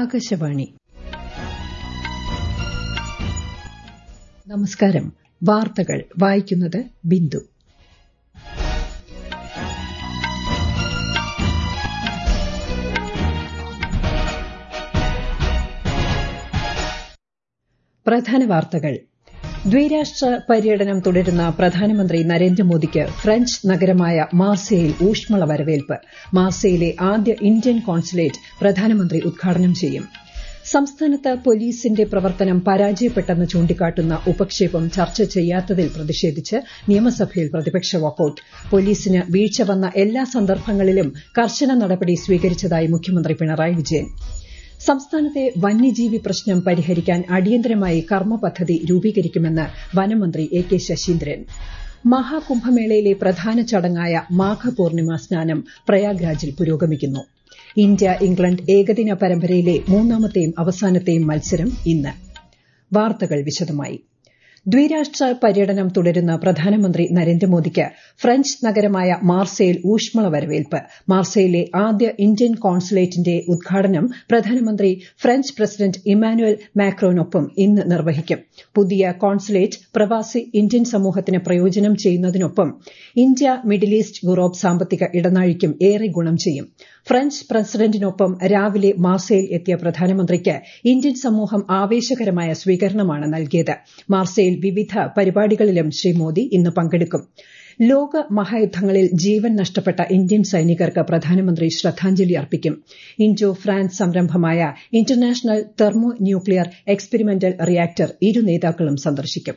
ആകാശവാണി നമസ്കാരം വാർത്തകൾ വായിക്കുന്നത് ബിന്ദു പ്രധാന വാർത്തകൾ ദ്വിരാഷ്ട്ര പര്യടനം തുടരുന്ന പ്രധാനമന്ത്രി നരേന്ദ്രമോദിക്ക് ഫ്രഞ്ച് നഗരമായ മാർസയിൽ ഊഷ്മള വരവേൽപ്പ് മാർസയിലെ ആദ്യ ഇന്ത്യൻ കോൺസുലേറ്റ് പ്രധാനമന്ത്രി ഉദ്ഘാടനം ചെയ്യും സംസ്ഥാനത്ത് പോലീസിന്റെ പ്രവർത്തനം പരാജയപ്പെട്ടെന്ന് ചൂണ്ടിക്കാട്ടുന്ന ഉപക്ഷേപം ചർച്ച ചെയ്യാത്തതിൽ പ്രതിഷേധിച്ച് നിയമസഭയിൽ പ്രതിപക്ഷ വാക്കൌട്ട് പോലീസിന് വീഴ്ച വന്ന എല്ലാ സന്ദർഭങ്ങളിലും കർശന നടപടി സ്വീകരിച്ചതായി മുഖ്യമന്ത്രി പിണറായി വിജയൻ സംസ്ഥാനത്തെ വന്യജീവി പ്രശ്നം പരിഹരിക്കാൻ അടിയന്തരമായി കർമ്മ പദ്ധതി രൂപീകരിക്കുമെന്ന് വനമന്ത്രി എ കെ ശശീന്ദ്രൻ മഹാകുംഭമേളയിലെ പ്രധാന ചടങ്ങായ മാഘപൂർണിമ സ്നാനം പ്രയാഗ്രാജിൽ പുരോഗമിക്കുന്നു ഇന്ത്യ ഇംഗ്ലണ്ട് ഏകദിന പരമ്പരയിലെ മൂന്നാമത്തെയും അവസാനത്തെയും മത്സരം ഇന്ന് വാർത്തകൾ വിശദമായി ദ്വിരാഷ്ട്ര പര്യടനം തുടരുന്ന പ്രധാനമന്ത്രി നരേന്ദ്രമോദിക്ക് ഫ്രഞ്ച് നഗരമായ മാർസയിൽ ഊഷ്മള വരവേൽപ്പ് മാർസയിലെ ആദ്യ ഇന്ത്യൻ കോൺസുലേറ്റിന്റെ ഉദ്ഘാടനം പ്രധാനമന്ത്രി ഫ്രഞ്ച് പ്രസിഡന്റ് ഇമ്മാനുവൽ മാക്രോനൊപ്പം ഇന്ന് നിർവഹിക്കും പുതിയ കോൺസുലേറ്റ് പ്രവാസി ഇന്ത്യൻ സമൂഹത്തിന് പ്രയോജനം ചെയ്യുന്നതിനൊപ്പം ഇന്ത്യ മിഡിൽ ഈസ്റ്റ് യൂറോപ്പ് സാമ്പത്തിക ഇടനാഴിക്കും ഏറെ ഗുണം ചെയ്യും ഫ്രഞ്ച് പ്രസിഡന്റിനൊപ്പം രാവിലെ മാർസയിൽ എത്തിയ പ്രധാനമന്ത്രിക്ക് ഇന്ത്യൻ സമൂഹം ആവേശകരമായ സ്വീകരണമാണ് നൽകിയത് മാർസയിൽ വിവിധ പരിപാടികളിലും ശ്രീ മോദി ഇന്ന് പങ്കെടുക്കും ലോക മഹായുദ്ധങ്ങളിൽ ജീവൻ നഷ്ടപ്പെട്ട ഇന്ത്യൻ സൈനികർക്ക് പ്രധാനമന്ത്രി ശ്രദ്ധാഞ്ജലി അർപ്പിക്കും ഇൻഡോ ഫ്രാൻസ് സംരംഭമായ International Thermo Nuclear Experimental Reactor ഇരു നേതാക്കളും സന്ദർശിക്കും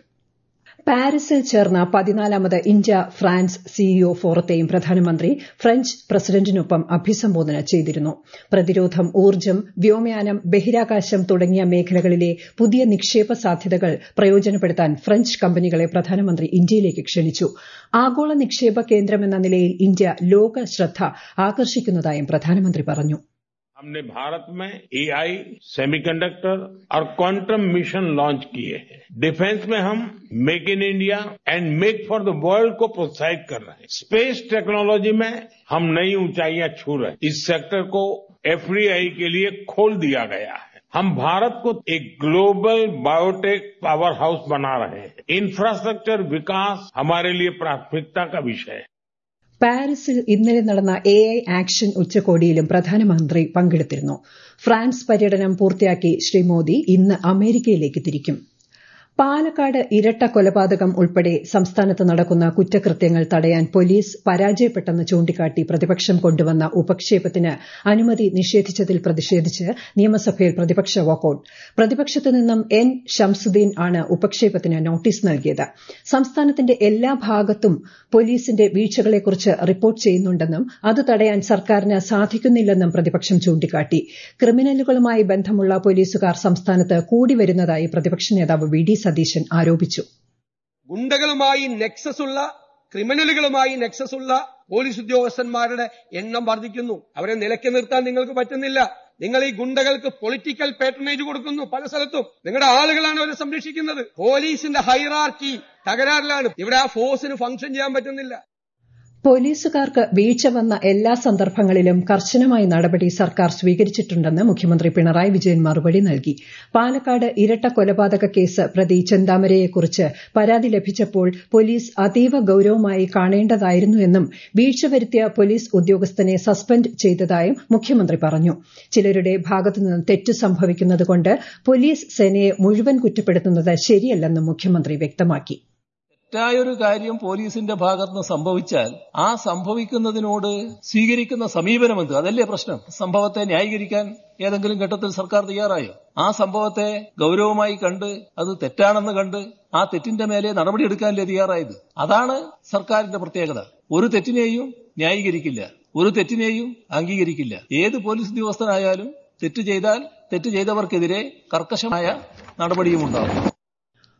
പാരീസിൽ ചേർന്ന പതിനാലാമത് ഇന്ത്യ ഫ്രാൻസ് സിഇഒ ഫോറത്തെയും പ്രധാനമന്ത്രി ഫ്രഞ്ച് പ്രസിഡന്റിനൊപ്പം അഭിസംബോധന ചെയ്തിരുന്നു പ്രതിരോധം ഊർജ്ജം വ്യോമയാനം ബഹിരാകാശം തുടങ്ങിയ മേഖലകളിലെ പുതിയ നിക്ഷേപ സാധ്യതകൾ പ്രയോജനപ്പെടുത്താൻ ഫ്രഞ്ച് കമ്പനികളെ പ്രധാനമന്ത്രി ഇന്ത്യയിലേക്ക് ക്ഷണിച്ചു ആഗോള നിക്ഷേപ കേന്ദ്രമെന്ന നിലയിൽ ഇന്ത്യ ലോക ശ്രദ്ധ ആകർഷിക്കുന്നതായും പ്രധാനമന്ത്രി പറഞ്ഞു हमने भारत में एआई सेमीकंडक्टर और क्वांटम मिशन लॉन्च किए हैं डिफेंस में हम make in India and make for the world को प्रोत्साहित कर रहे हैं स्पेस टेक्नोलॉजी में हम नई ऊंचाइयां छू रहे हैं इस सेक्टर को एफडीआई के लिए खोल दिया गया है हम भारत को एक ग्लोबल बायोटेक पावर हाउस बना रहे हैं इंफ्रास्ट्रक्चर विकास हमारे लिए प्राथमिकता का विषय है പാരീസിൽ ഇന്നലെ നടന്ന എ ഐ ആക്ഷൻ ഉച്ചകോടിയിലും പ്രധാനമന്ത്രി പങ്കെടുത്തിരുന്നു ഫ്രാൻസ് പര്യടനം പൂർത്തിയാക്കി ശ്രീ മോദി ഇന്ന് അമേരിക്കയിലേക്ക് തിരിക്കും പാലക്കാട് ഇരട്ട കൊലപാതകം ഉൾപ്പെടെ സംസ്ഥാനത്ത് നടക്കുന്ന കുറ്റകൃത്യങ്ങൾ തടയാൻ പോലീസ് പരാജയപ്പെട്ടെന്ന് ചൂണ്ടിക്കാട്ടി പ്രതിപക്ഷം കൊണ്ടുവന്ന ഉപക്ഷേപത്തിന് അനുമതി നിഷേധിച്ചതിൽ പ്രതിഷേധിച്ച് നിയമസഭയിൽ പ്രതിപക്ഷ വാക്കൌട്ട് പ്രതിപക്ഷത്തു നിന്നും എൻ ഷംസുദ്ദീൻ ആണ് ഉപക്ഷേപത്തിന് നോട്ടീസ് നൽകിയത് സംസ്ഥാനത്തിന്റെ എല്ലാ ഭാഗത്തും പോലീസിന്റെ വീഴ്ചകളെക്കുറിച്ച് റിപ്പോർട്ട് ചെയ്യുന്നുണ്ടെന്നും അത് തടയാൻ സർക്കാരിന് സാധിക്കുന്നില്ലെന്നും പ്രതിപക്ഷം ചൂണ്ടിക്കാട്ടി ക്രിമിനലുകളുമായി ബന്ധമുള്ള പോലീസുകാർ സംസ്ഥാനത്ത് കൂടിവരുന്നതായി പ്രതിപക്ഷ നേതാവ് വി ഡി സതീശൻ ആരോപിച്ചു ഗുണ്ടകളുമായി നെക്സസ് ഉള്ള ക്രിമിനലുകളുമായി നെക്സസ് ഉള്ള പോലീസ് ഉദ്യോഗസ്ഥന്മാരുടെ എണ്ണം വർദ്ധിക്കുന്നു അവരെ നിലയ്ക്ക് നിർത്താൻ നിങ്ങൾക്ക് പറ്റുന്നില്ല നിങ്ങൾ ഈ ഗുണ്ടകൾക്ക് പൊളിറ്റിക്കൽ പാട്രണേജ് കൊടുക്കുന്നു പല സ്ഥലത്തും നിങ്ങളുടെ ആളുകളാണ് അവരെ സംരക്ഷിക്കുന്നത് പോലീസിന്റെ ഹൈറാർക്കി തകരാറിലാണ് ഇവിടെ ആ ഫോഴ്സിന് ഫംഗ്ഷൻ ചെയ്യാൻ പറ്റുന്നില്ല പോലീസുകാർക്ക് വീഴ്ച വന്ന എല്ലാ സന്ദർഭങ്ങളിലും കർശനമായ നടപടി സർക്കാർ സ്വീകരിച്ചിട്ടുണ്ടെന്ന് മുഖ്യമന്ത്രി പിണറായി വിജയൻ മറുപടി നൽകി പാലക്കാട് ഇരട്ട കൊലപാതക കേസ് പ്രതി ചെന്താമരയെക്കുറിച്ച് പരാതി ലഭിച്ചപ്പോൾ പോലീസ് അതീവ ഗൌരവമായി കാണേണ്ടതായിരുന്നുവെന്നും വീഴ്ച വരുത്തിയ പോലീസ് ഉദ്യോഗസ്ഥനെ സസ്പെൻഡ് ചെയ്തതായും മുഖ്യമന്ത്രി പറഞ്ഞു ചിലരുടെ ഭാഗത്തുനിന്ന് തെറ്റ് സംഭവിക്കുന്നതുകൊണ്ട് പോലീസ് സേനയെ മുഴുവൻ കുറ്റപ്പെടുത്തുന്നത് ശരിയല്ലെന്നും മുഖ്യമന്ത്രി വ്യക്തമാക്കി തെറ്റായൊരു കാര്യം പോലീസിന്റെ ഭാഗത്തുനിന്ന് സംഭവിച്ചാൽ ആ സംഭവിക്കുന്നതിനോട് സ്വീകരിക്കുന്ന സമീപനമെന്ത് അതല്ലേ പ്രശ്നം സംഭവത്തെ ന്യായീകരിക്കാൻ ഏതെങ്കിലും ഘട്ടത്തിൽ സർക്കാർ തയ്യാറായോ ആ സംഭവത്തെ ഗൌരവമായി കണ്ട് അത് തെറ്റാണെന്ന് കണ്ട് ആ തെറ്റിന്റെ മേലെ നടപടിയെടുക്കാനല്ലേ തയ്യാറായത് അതാണ് സർക്കാരിന്റെ പ്രത്യേകത ഒരു തെറ്റിനെയും ന്യായീകരിക്കില്ല ഒരു തെറ്റിനെയും അംഗീകരിക്കില്ല ഏത് പോലീസ് ഉദ്യോഗസ്ഥനായാലും തെറ്റ് ചെയ്താൽ തെറ്റ് ചെയ്തവർക്കെതിരെ കർക്കശമായ നടപടിയും ഉണ്ടാകും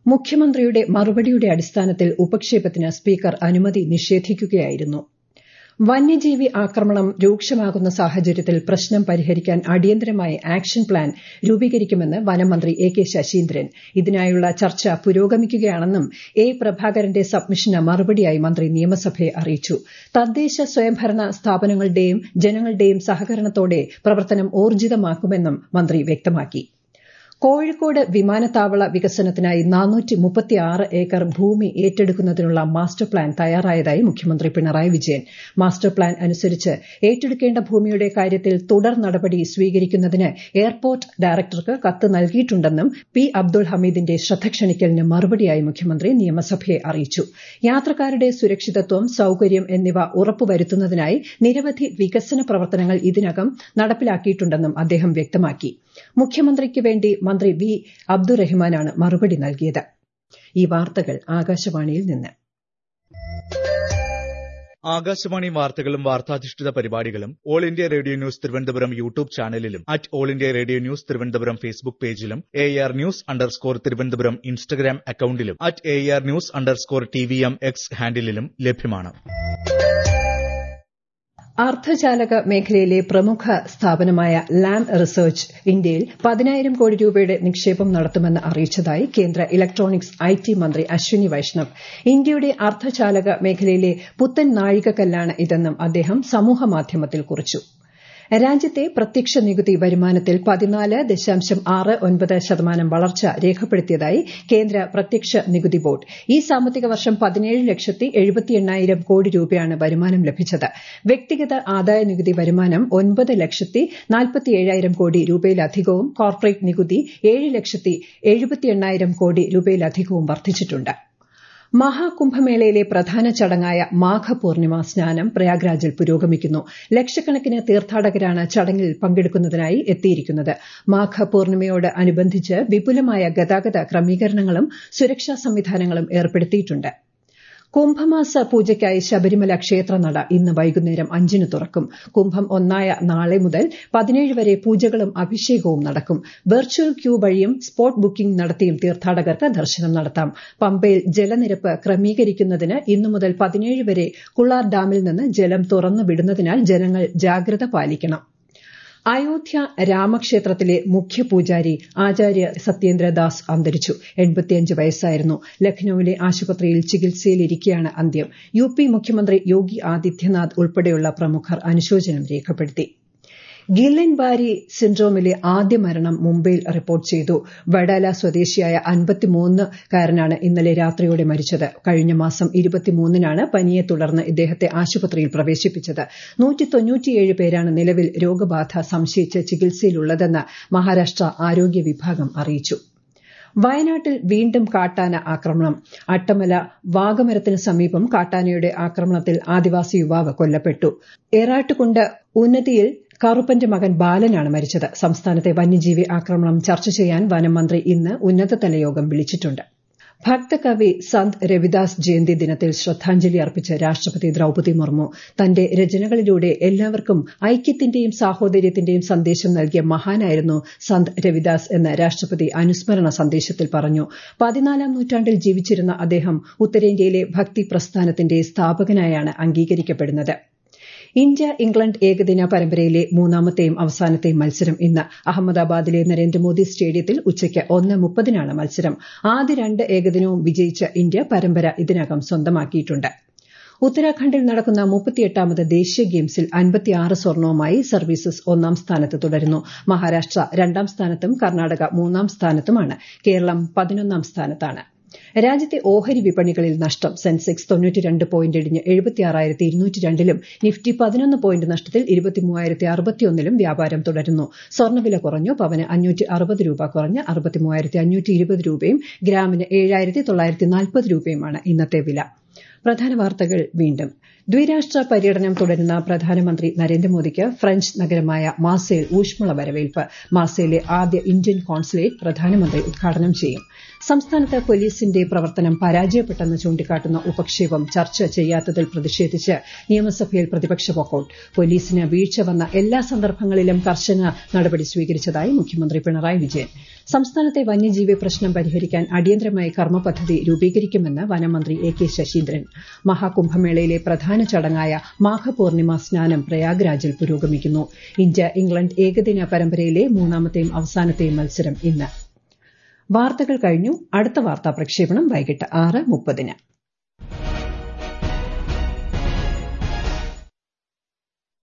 മുഖ്യമന്ത്രിയുടെ മറുപടിയുടെ അടിസ്ഥാനത്തിൽ ഉപക്ഷേപത്തിന് സ്പീക്കർ അനുമതി നിഷേധിക്കുകയായിരുന്നു വന്യജീവി ആക്രമണം രൂക്ഷമാകുന്ന സാഹചര്യത്തിൽ പ്രശ്നം പരിഹരിക്കാൻ അടിയന്തരമായി ആക്ഷൻ പ്ലാൻ രൂപീകരിക്കുമെന്ന് വനമന്ത്രി എ കെ ശശീന്ദ്രൻ ഇതിനായുള്ള ചർച്ച പുരോഗമിക്കുകയാണെന്നും എ പ്രഭാകരന്റെ സബ്മിഷന് മറുപടിയായി മന്ത്രി നിയമസഭയെ അറിയിച്ചു തദ്ദേശ സ്വയംഭരണ സ്ഥാപനങ്ങളുടെയും ജനങ്ങളുടെയും സഹകരണത്തോടെ പ്രവർത്തനം ഊർജിതമാക്കുമെന്നും മന്ത്രി വ്യക്തമാക്കി കോഴിക്കോട് വിമാനത്താവള വികസനത്തിനായി ഏക്കർ ഭൂമി ഏറ്റെടുക്കുന്നതിനുള്ള മാസ്റ്റർ പ്ലാൻ തയ്യാറായതായി മുഖ്യമന്ത്രി പിണറായി വിജയൻ മാസ്റ്റർ പ്ലാൻ അനുസരിച്ച് ഏറ്റെടുക്കേണ്ട ഭൂമിയുടെ കാര്യത്തിൽ തുടർ നടപടി സ്വീകരിക്കുന്നതിന് എയർപോർട്ട് ഡയറക്ടർക്ക് കത്ത് നൽകിയിട്ടുണ്ടെന്നും പി അബ്ദുൾ ഹമീദിന്റെ ശ്രദ്ധ ക്ഷണിക്കലിന് മറുപടിയായി മുഖ്യമന്ത്രി നിയമസഭയെ അറിയിച്ചു യാത്രക്കാരുടെ സുരക്ഷിതത്വം സൌകര്യം എന്നിവ ഉറപ്പുവരുത്തുന്നതിനായി നിരവധി വികസന പ്രവർത്തനങ്ങൾ ഇതിനകം നടപ്പിലാക്കിയിട്ടുണ്ടെന്നും അദ്ദേഹം വ്യക്തമാക്കി മുഖ്യമന്ത്രിക്ക് വേണ്ടി മന്ത്രി വി അബ്ദുറഹിമാനാണ് മറുപടി നൽകിയത് ഈ വാർത്തകൾ ആകാശവാണിയിൽ നിന്ന് ആകാശവാണി വാർത്തകളും വാർത്താധിഷ്ഠിത പരിപാടികളും All India Radio News Thiruvananthapuram YouTube ചാനലിലും at All India Radio News Thiruvananthapuram Facebook പേജിലും A R news underscore Thiruvananthapuram Instagram അക്കൌണ്ടിലും at A R news underscore T V M X ഹാൻഡിലും ലഭ്യമാണ് അർദ്ധചാലക മേഖലയിലെ പ്രമുഖ സ്ഥാപനമായ ലാം റിസർച്ച് ഇന്ത്യയിൽ പതിനായിരം കോടി രൂപയുടെ നിക്ഷേപം നടത്തുമെന്ന് അറിയിച്ചതായി കേന്ദ്ര ഇലക്ട്രോണിക്സ് ഐ ടി മന്ത്രി അശ്വിനി വൈഷ്ണവ് ഇന്ത്യയുടെ അർദ്ധചാലക മേഖലയിലെ പുത്തൻ നാഴികക്കല്ലാണ് ഇതെന്നും അദ്ദേഹം സമൂഹമാധ്യമത്തിൽ കുറിച്ചു രാജ്യത്തെ പ്രത്യക്ഷ നികുതി വരുമാനത്തിൽ പതിനാല് ദശാംശം ആറ് ഒൻപത് ശതമാനം വളർച്ച രേഖപ്പെടുത്തിയതായി കേന്ദ്ര പ്രത്യക്ഷ നികുതി ബോർഡ് ഈ സാമ്പത്തിക വർഷം പതിനേഴ് ലക്ഷത്തി എഴുപത്തി എണ്ണായിരം കോടി രൂപയാണ് വരുമാനം ലഭിച്ചത് വ്യക്തിഗത ആദായ നികുതി വരുമാനം ഒൻപത് ലക്ഷത്തി നാൽപ്പത്തി ഏഴായിരം കോടി രൂപയിലധികവും കോർപ്പറേറ്റ് നികുതി ഏഴ് ലക്ഷത്തി എഴുപത്തി എണ്ണായിരം കോടി രൂപയിലധികവും വർദ്ധിച്ചിട്ടുണ്ട് മഹാകുംഭമേളയിലെ പ്രധാന ചടങ്ങായ മാഘപൂർണിമ സ്നാനം പ്രയാഗ്രാജിൽ പുരോഗമിക്കുന്നു ലക്ഷക്കണക്കിന് തീർത്ഥാടകരാണ് ചടങ്ങിൽ പങ്കെടുക്കുന്നതിനായി എത്തിയിരിക്കുന്നത് മാഘപൂർണിമയോട് അനുബന്ധിച്ച് വിപുലമായ ഗതാഗത ക്രമീകരണങ്ങളും സുരക്ഷാ സംവിധാനങ്ങളും ഏർപ്പെടുത്തിയിട്ടുണ്ട് കുംഭമാസ പൂജയ്ക്കായി ശബരിമല ക്ഷേത്രനട ഇന്ന് വൈകുന്നേരം അഞ്ചിന് തുറക്കും കുംഭം ഒന്നായ നാളെ മുതൽ പതിനേഴ് വരെ പൂജകളും അഭിഷേകവും നടക്കും വെർച്വൽ ക്യൂ വഴിയും സ്പോട്ട് ബുക്കിംഗ് നടത്തിയും തീർത്ഥാടകർക്ക് ദർശനം നടത്താം പമ്പയിൽ ജലനിരപ്പ് ക്രമീകരിക്കുന്നതിന് ഇന്നു മുതൽ പതിനേഴ് വരെ കുളാർ ഡാമിൽ നിന്ന് ജലം തുറന്നു വിടുന്നതിനാൽ ജനങ്ങൾ ജാഗ്രത പാലിക്കണം അയോധ്യ രാമക്ഷേത്രത്തിലെ മുഖ്യ പൂജാരി ആചാര്യ സത്യേന്ദ്രദാസ് അന്തരിച്ചു എൺപത്തിയഞ്ച് വയസ്സായിരുന്നു ലഖ്നൌവിലെ ആശുപത്രിയിൽ ചികിത്സയിലിരിക്കെയാണ് അന്ത്യം യു പി മുഖ്യമന്ത്രി യോഗി ആദിത്യനാഥ് ഉൾപ്പെടെയുള്ള പ്രമുഖർ അനുശോചനം രേഖപ്പെടുത്തി ഗില്ലൻ ബാരി സിൻഡ്രോമിലെ ആദ്യ മരണം മുംബൈയിൽ റിപ്പോർട്ട് ചെയ്തു വഡാല സ്വദേശിയായ അൻപത്തിമൂന്നുകാരനാണ് ഇന്നലെ രാത്രിയോടെ മരിച്ചത് കഴിഞ്ഞ മാസം ഇരുപത്തിമൂന്നിനാണ് പനിയെ തുടർന്ന് ഇദ്ദേഹത്തെ ആശുപത്രിയിൽ പ്രവേശിപ്പിച്ചത് നൂറ്റിതൊണ്ണൂറ്റിയേഴ് പേരാണ് നിലവിൽ രോഗബാധ സംശയിച്ച് ചികിത്സയിലുള്ളതെന്ന് മഹാരാഷ്ട്ര ആരോഗ്യ വിഭാഗം അറിയിച്ചു വയനാട്ടിൽ വീണ്ടും കാട്ടാന ആക്രമണം അട്ടമല വാഗമരത്തിന് സമീപം കാട്ടാനയുടെ ആക്രമണത്തിൽ ആദിവാസി യുവാവ് കൊല്ലപ്പെട്ടു ഏറാട്ടുകുണ്ട് ഉന്നതിയിൽ കറുപ്പന്റെ മകൻ ബാലനാണ് മരിച്ചത് സംസ്ഥാനത്തെ വന്യജീവി ആക്രമണം ചർച്ച ചെയ്യാൻ വനം മന്ത്രി ഇന്ന് ഉന്നതതല യോഗം വിളിച്ചിട്ടുണ്ട് ഭക്തകവി സന്ത് രവിദാസ് ജയന്തി ദിനത്തിൽ ശ്രദ്ധാഞ്ജലി അർപ്പിച്ച് രാഷ്ട്രപതി ദ്രൌപതി മുർമു തന്റെ രചനകളിലൂടെ എല്ലാവർക്കും ഐക്യത്തിന്റെയും സാഹോദര്യത്തിന്റെയും സന്ദേശം നൽകിയ മഹാനായിരുന്നു സന്ത് രവിദാസ് എന്ന് രാഷ്ട്രപതി അനുസ്മരണ സന്ദേശത്തിൽ പറഞ്ഞു പതിനാലാം നൂറ്റാണ്ടിൽ ജീവിച്ചിരുന്ന അദ്ദേഹം ഉത്തരേന്ത്യയിലെ ഭക്തി പ്രസ്ഥാനത്തിന്റെ സ്ഥാപകനായാണ് അംഗീകരിക്കപ്പെടുന്നത് ഇന്ത്യ ഇംഗ്ലണ്ട് ഏകദിന പരമ്പരയിലെ മൂന്നാമത്തെയും അവസാനത്തെയും മത്സരം ഇന്ന് അഹമ്മദാബാദിലെ നരേന്ദ്രമോദി സ്റ്റേഡിയത്തിൽ ഉച്ചയ്ക്ക് ഒന്ന് മുപ്പതിനാണ് മത്സരം ആദ്യ രണ്ട് ഏകദിനവും വിജയിച്ച ഇന്ത്യ പരമ്പര ഇതിനകം സ്വന്തമാക്കിയിട്ടുണ്ട് ഉത്തരാഖണ്ഡിൽ നടക്കുന്ന മുപ്പത്തിയെട്ടാമത് ദേശീയ ഗെയിംസിൽ അൻപത്തിയാറ് സ്വർണവുമായി സർവീസസ് ഒന്നാം സ്ഥാനത്ത് തുടരുന്നു മഹാരാഷ്ട്ര രണ്ടാം സ്ഥാനത്തും കർണാടക മൂന്നാം സ്ഥാനത്തുമാണ് കേരളം പതിനൊന്നാം സ്ഥാനത്താണ് രാജ്യത്തെ ഓഹരി വിപണികളിൽ നഷ്ടം സെൻസെക്സ് തൊണ്ണൂറ്റിരണ്ട് പോയിന്റ് ഇടിഞ്ഞ് എഴുപത്തിയാറായിരത്തി ഇരുന്നൂറ്റി രണ്ടിലും നിഫ്റ്റി പതിനൊന്ന് പോയിന്റ് നഷ്ടത്തിൽ ഇരുപത്തിമൂവായിരത്തി അറുപത്തിയൊന്നിലും വ്യാപാരം തുടരുന്നു സ്വർണ്ണവില കുറഞ്ഞു പവന് അഞ്ഞൂറ്റി അറുപത് രൂപ കുറഞ്ഞ് അറുപത്തിമൂവായിരത്തി അഞ്ഞൂറ്റി ഇരുപത് രൂപയും ഗ്രാമിന് ഏഴായിരത്തി തൊള്ളായിരത്തി നാൽപ്പത് രൂപയുമാണ് ഇന്നത്തെ വില പ്രധാന വാർത്തകൾ വീണ്ടും ദ്വിരാഷ്ട്ര പര്യടനം തുടരുന്ന പ്രധാനമന്ത്രി നരേന്ദ്രമോദിക്ക് ഫ്രഞ്ച് നഗരമായ മാസയിൽ ഊഷ്മള വരവേൽപ്പ് മാസയിലെ ആദ്യ ഇന്ത്യൻ കോൺസുലേറ്റ് പ്രധാനമന്ത്രി ഉദ്ഘാടനം ചെയ്യും സംസ്ഥാനത്ത് പോലീസിന്റെ പ്രവർത്തനം പരാജയപ്പെട്ടെന്ന് ചൂണ്ടിക്കാട്ടുന്ന ഉപക്ഷേപം ചർച്ച ചെയ്യാത്തതിൽ പ്രതിഷേധിച്ച് നിയമസഭയിൽ പ്രതിപക്ഷ വോക്കൌട്ട് പോലീസിന് വീഴ്ച വന്ന എല്ലാ സന്ദർഭങ്ങളിലും കർശന നടപടി സ്വീകരിച്ചതായി മുഖ്യമന്ത്രി പിണറായി വിജയൻ സംസ്ഥാനത്തെ വന്യജീവി പ്രശ്നം പരിഹരിക്കാൻ അടിയന്തരമായി കർമ്മ പദ്ധതി രൂപീകരിക്കുമെന്ന് വനമന്ത്രി എ കെ ശശീന്ദ്രൻ മഹാകുംഭമേളയിലെ പ്രധാന പ്രധാന ചടങ്ങായ മാഘപൂർണിമ സ്നാനം പ്രയാഗ്രാജിൽ പുരോഗമിക്കുന്നു ഇന്ത്യ ഇംഗ്ലണ്ട് ഏകദിന പരമ്പരയിലെ മൂന്നാമത്തെയും അവസാനത്തെയും മത്സരം ഇന്ന് വാർത്തകൾ കഴിഞ്ഞു അടുത്ത വാർത്താ പ്രക്ഷേപണം വൈകിട്ട് ആറ് മുപ്പതിന്